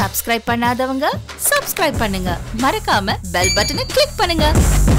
Subscribe பண்ணாதவங்க subscribe பண்ணுங்க மறக்காம பெல் பட்டனை கிளிக் பண்ணுங்க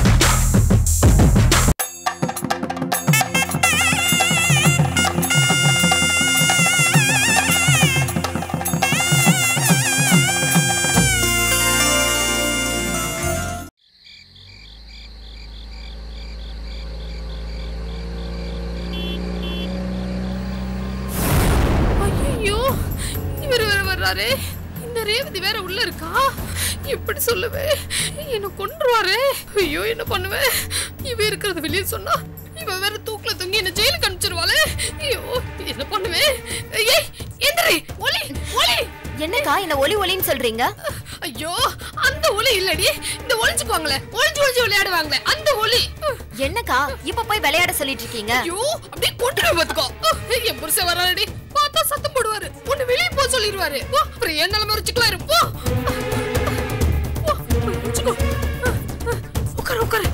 ஐயோ இவர் வேற வர்றாரே இந்த ரேவதி வேற உள்ள இருக்கா எப்படி சொல்லுவே என்ன கொன்றுவாரே ஐயோ என்ன பண்ணுவேன் இவ இருக்கிறது வெளியே சொன்னா இவ வேற தூக்குல தொங்கி என்ன ஜெயிலுக்கு அனுப்பிச்சிருவாளே ஐயோ என்ன பண்ணுவேன் ஏய் எந்திரி ஒலி ஒலி என்னக்கா என்ன ஒலி ஒலின்னு சொல்றீங்க ஐயோ அந்த ஒலி இல்லடி இந்த ஒளிஞ்சுக்குவாங்களே ஒளிஞ்சு ஒளிஞ்சு விளையாடுவாங்களே அந்த ஒலி என்னக்கா இப்ப போய் விளையாட சொல்லிட்டு இருக்கீங்க ஐயோ அப்படியே கொண்டு பாத்துக்கோ என் புருஷன் வராடி பார்த்தா சத்தம் போடுவாரு உன்னை வெளியே போக சொல்லிடுவாரு போ அப்புறம் என் நிலைமை வச்சுக்கலாம் இரு, போ போ, போய் வச்சுக்கோ உட்காரு உட்காரு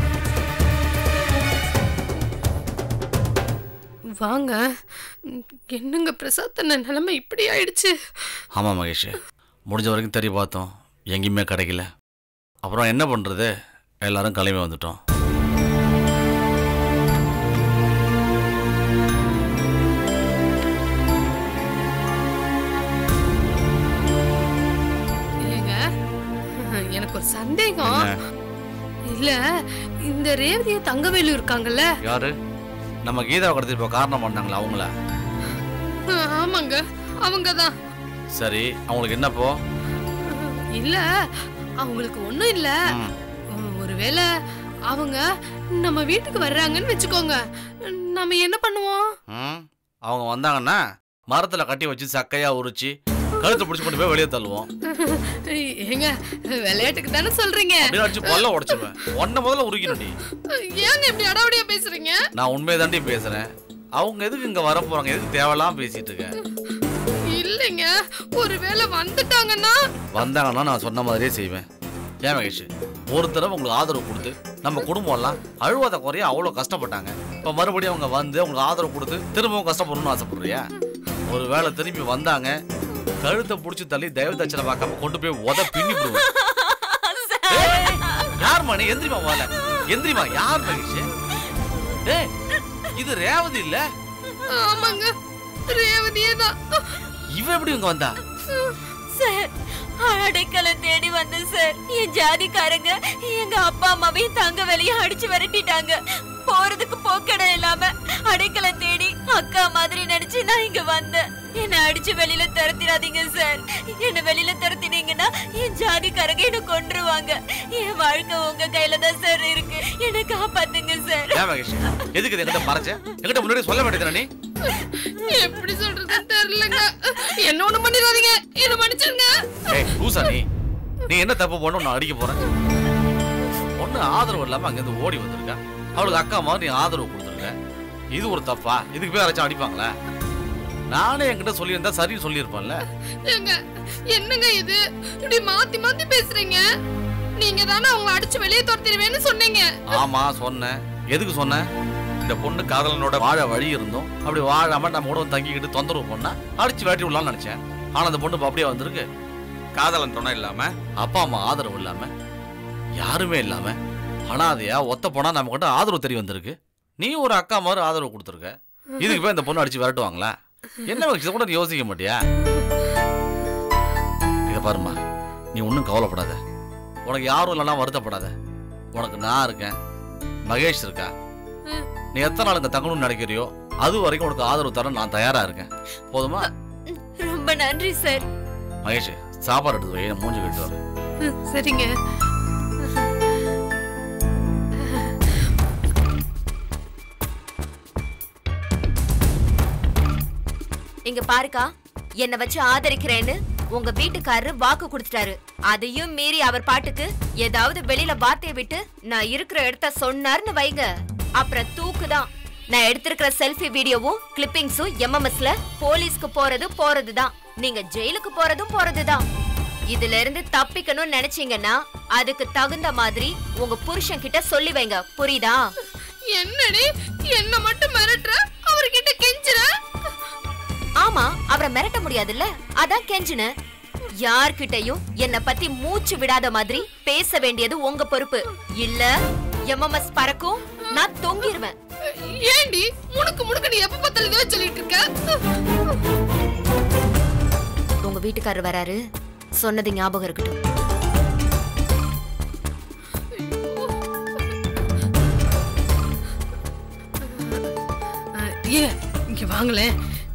வாங்க என்னங்க பிரசாத் அண்ணன் நிலைமை இப்படி ஆயிடுச்சு ஆமாம் மகேஷ் முடிஞ்ச வரைக்கும் தெரிய பார்த்தோம் எங்கேயுமே கிடைக்கல அப்புறம் என்ன பண்ணுறது எல்லாரும் கிளம்பி வந்துட்டோம் ஏங்க எனக்கு ஒரு சந்தேகம் என்ன? இல்ல இந்த ரேவதிய தங்கவேலு இருக்காங்கல்ல யாரு நம்ம கீதாவை கடத்திட்டு இப்போ காரணம் பண்ணாங்களா அவங்கள ஆமாங்க அவங்கதான் சரி அவங்களுக்கு என்னப்போ இல்ல அவங்களுக்கு ஒண்ணும் இல்ல ம், ஒருவேளை அவங்க நம்ம வீட்டுக்கு வர்றாங்கன்னு வச்சுக்கோங்க நம்ம என்ன பண்ணுவோம் ம், அவங்க வந்தாங்கன்னா மரத்தில் கட்டி வச்சு சக்கையா உரிச்சு கழுத்தை பிடிச்சி கொண்டு போய் வெளியே தள்ளுவோம் ஏங்க விளையாட்டுக்கு தானே சொல்றீங்க அப்படியே அடிச்சு பல்ல உடைச்சிருவேன் ஒன்ன முதல்ல உருக்கணும் நீ ஏங்க இப்படி அடாவடியா பேசுறீங்க நான் உண்மையை தாண்டி பேசுறேன் அவங்க எதுக்கு இங்க வர போறாங்க எதுக்கு தேவையில்லாம பேசிட்டு இருக்கேன் இல்லைங்க ஒருவேளை வந்துட்டாங்கன்னா வந்தாங்கன்னா நான் சொன்ன மாதிரியே செய்வேன் ஏன் மகேஷ் ஒரு தடவை உங்களுக்கு ஆதரவு கொடுத்து நம்ம குடும்பம் எல்லாம் அழுவாத குறைய அவ்வளோ கஷ்டப்பட்டாங்க இப்போ மறுபடியும் அவங்க வந்து உங்களுக்கு ஆதரவு கொடுத்து திரும்பவும் கஷ்டப்படணும்னு ஆசைப்படுறியா ஒரு வேளை திரும்பி வந்தாங்க கழுத்தை பிடிச்சி தள்ளி தயவு தச்சனை பார்க்காம கொண்டு போய் உத பின்னி விடுவேன் யார் மணி எந்திரிமா வாழ எந்திரிமா யார் மகேஷ் டேய் இது ரேவதி இல்ல ஆமாங்க ரேவதியே தான் இவ எப்படி இங்க வந்தா சார் அடைக்கலம் தேடி வந்தேன் சார் என் ஜாதிக்காரங்க எங்க அப்பா அம்மாவையும் தங்க வெளியே அடிச்சு விரட்டிட்டாங்க போறதுக்கு போக்கடம் இல்லாம அடைக்கலம் தேடி அக்கா மாதிரி நினைச்சு நான் இங்க வந்தேன் என்ன அடிச்சு வெளியில துரத்திடாதீங்க சார் என்ன வெளியில துரத்தினீங்கன்னா என் ஜாதிக்காரங்க என்ன கொன்றுவாங்க என் வாழ்க்கை உங்க கையில தான் சார் இருக்கு என்ன காப்பாத்துங்க சார் ஏன் மகேஷ் எதுக்கு இது என்கிட்ட மறைச்ச என்கிட்ட முன்னாடி சொல்ல வேண்டியது நீ எப்படி சொல்றதுன்னு தெரியலங்க என்ன ஒண்ணு பண்ணிடாதீங்க என்ன மன்னிச்சிருங்க ஏய் லூசா நீ நீ என்ன தப்பு பண்ண நான் அடிக்க போறேன் ஒண்ணு ஆதரவு இல்லாம அங்கிருந்து ஓடி வந்திருக்கா அவளுக்கு அக்கா மாதிரி நீ ஆதரவு கொடுத்துருக்க இது ஒரு தப்பா இதுக்கு போய் யாராச்சும் அடிப்பாங்களா நானே என்கிட்ட சொல்லியிருந்தா சரின்னு சொல்லியிருப்பேன்ல ஏங்க என்னங்க இது இப்படி மாத்தி மாத்தி பேசுறீங்க நீங்க தானே அவங்கள அடிச்சு வெளியே துரத்திடுவேன்னு சொன்னீங்க ஆமா சொன்னேன் எதுக்கு சொன்னேன் இந்த பொண்ணு காதலனோட வாழ வழி இருந்தோம் அப்படி வாழாம நம்ம கூட வந்து தங்கிக்கிட்டு தொந்தரவு பண்ணா அடிச்சு வேட்டி விடலாம்னு நினைச்சேன் ஆனா அந்த பொண்ணு இப்ப அப்படியே வந்திருக்கு காதலன் துணை இல்லாம அப்பா அம்மா ஆதரவு இல்லாம யாருமே இல்லாம அனாதையா ஒத்த போனா நம்ம கிட்ட ஆதரவு தெரிய வந்திருக்கு நீ ஒரு அக்கா மாதிரி ஆதரவு கொடுத்துருக்க இதுக்கு போய் இந்த பொண்ணு அடிச்சு விரட்டுவாங்களா என்ன வச்சு கூட நீ யோசிக்க மாட்டியா இதை பாருமா நீ ஒன்றும் கவலைப்படாத உனக்கு யாரும் இல்லைன்னா வருத்தப்படாத உனக்கு நான் இருக்கேன் மகேஷ் இருக்கா நீ எத்தனை நாள் இங்க தங்கணும்னு நினைக்கிறியோ அது வரைக்கும் உனக்கு ஆதரவு தர நான் தயாரா இருக்கேன் போதுமா ரொம்ப நன்றி சார் மகேஷ் சாப்பாடு எடுத்து வை நான் மூஞ்சி கட்டு வரேன் சரிங்க இங்க பாருக்கா என்ன வச்சு ஆதரிக்கிறேன்னு உங்க வீட்டுக்காரரு வாக்கு கொடுத்துட்டாரு அதையும் மீறி அவர் பாட்டுக்கு ஏதாவது வெளியில வார்த்தையை விட்டு நான் இருக்கிற இடத்த சொன்னார்னு வைங்க அப்புறம் தூக்குதான் நான் எடுத்திருக்கிற செல்ஃபி வீடியோவும் கிளிப்பிங்ஸும் எம்எம்எஸ்ல போலீஸ்க்கு போறது போறதுதான் நீங்க ஜெயிலுக்கு போறதும் போறதுதான் இதுல இருந்து தப்பிக்கணும்னு நினைச்சீங்கன்னா அதுக்கு தகுந்த மாதிரி உங்க புருஷன் கிட்ட சொல்லி வைங்க புரியுதா என்னடி என்ன மட்டும் மிரட்டுற அவர்கிட்ட கெஞ்சுற ஆமா அவரை மிரட்ட முடியாதுல்ல அதான் கெஞ்சின யார்கிட்டயும் என்ன பத்தி மூச்சு விடாத மாதிரி பேச வேண்டியது உங்க பொறுப்பு இல்ல எம்எம்எஸ் பறக்கும் நான் தொங்கிருவேன் ஏண்டி முணுக்கு முணுக்கு நீ எப்ப பார்த்தாலும் இதோ சொல்லிட்டு இருக்க உங்க வீட்டுக்காரர் வராரு சொன்னது ஞாபகம் இருக்கட்டும் அஹ், ஏ இங்க வாங்களேன்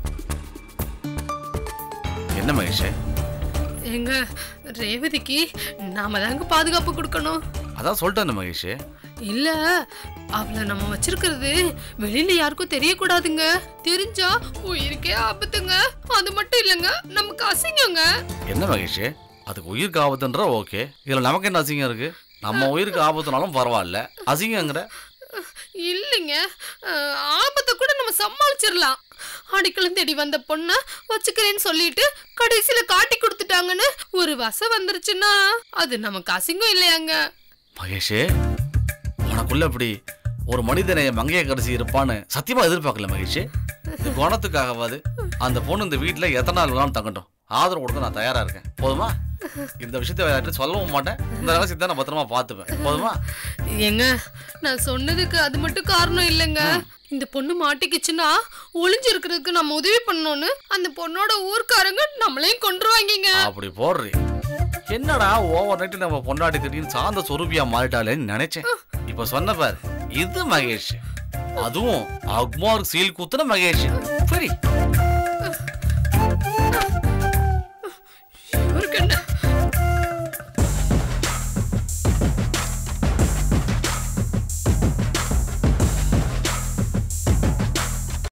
என்ன மகேஷ் எங்க ரேவதிக்கு நாம தாங்க பாதுகாப்பு கொடுக்கணும் அதான் சொல்லிட்டேன் மகேஷ் இல்ல அவளை நம்ம வச்சிருக்கிறது வெளியில யாருக்கும் தெரியக்கூடாதுங்க தெரிஞ்சா உயிருக்கே ஆபத்துங்க அது மட்டும் இல்லைங்க நமக்கு அசிங்கங்க என்ன மகேஷ் அதுக்கு உயிருக்கு ஆபத்துன்ற ஓகே இதுல நமக்கு என்ன அசிங்கம் இருக்கு நம்ம உயிருக்கு ஆபத்துனாலும் பரவாயில்ல அசிங்கங்கிற இல்லைங்க அஹ், ஆபத்தை கூட நம்ம சமாளிச்சிடலாம் அடிக்கலும் தேடி வந்த பொண்ண வச்சுக்கிறேன்னு சொல்லிட்டு கடைசியில காட்டி கொடுத்துட்டாங்கன்னு ஒரு வச வந்துருச்சுன்னா அது நமக்கு அசிங்கம் இல்லையாங்க மகேஷ் உனக்குள்ள இப்படி ஒரு மனிதனை மங்கைய கடைசி இருப்பான்னு சத்தியமா எதிர்பார்க்கல மகேஷ் இந்த குணத்துக்காகவாது அந்த பொண்ணு இந்த வீட்டுல எத்தனை நாள் வேணாலும் தங்கட்டும் ஆதரவு கொடுக்க நான் தயாரா இருக்கேன் போதுமா இந்த விஷயத்தை யார்கிட்ட சொல்லவும் மாட்டேன் இந்த ரகசியத்தை நான் பத்திரமா பார்த்துப்பேன் போதுமா ஏங்க நான் சொன்னதுக்கு அது மட்டும் காரணம் இல்லைங்க இந்த பொண்ணு மாட்டிக்கிச்சுன்னா ஒளிஞ்சு இருக்கிறதுக்கு நம்ம உதவி பண்ணோன்னு அந்த பொண்ணோட ஊர்க்காரங்க நம்மளையும் கொண்டுருவாங்கங்க அப்படி போடுறி என்னடா ஓவர் நைட்டு நம்ம பொண்டாட்டி திடீர்னு சாந்த சொரூபியா மாறிட்டாளேன்னு நினைச்சேன் இப்ப சொன்ன பாரு இது மகேஷ் அதுவும் அக்மார் சீல் குத்துன மகேஷ் சரி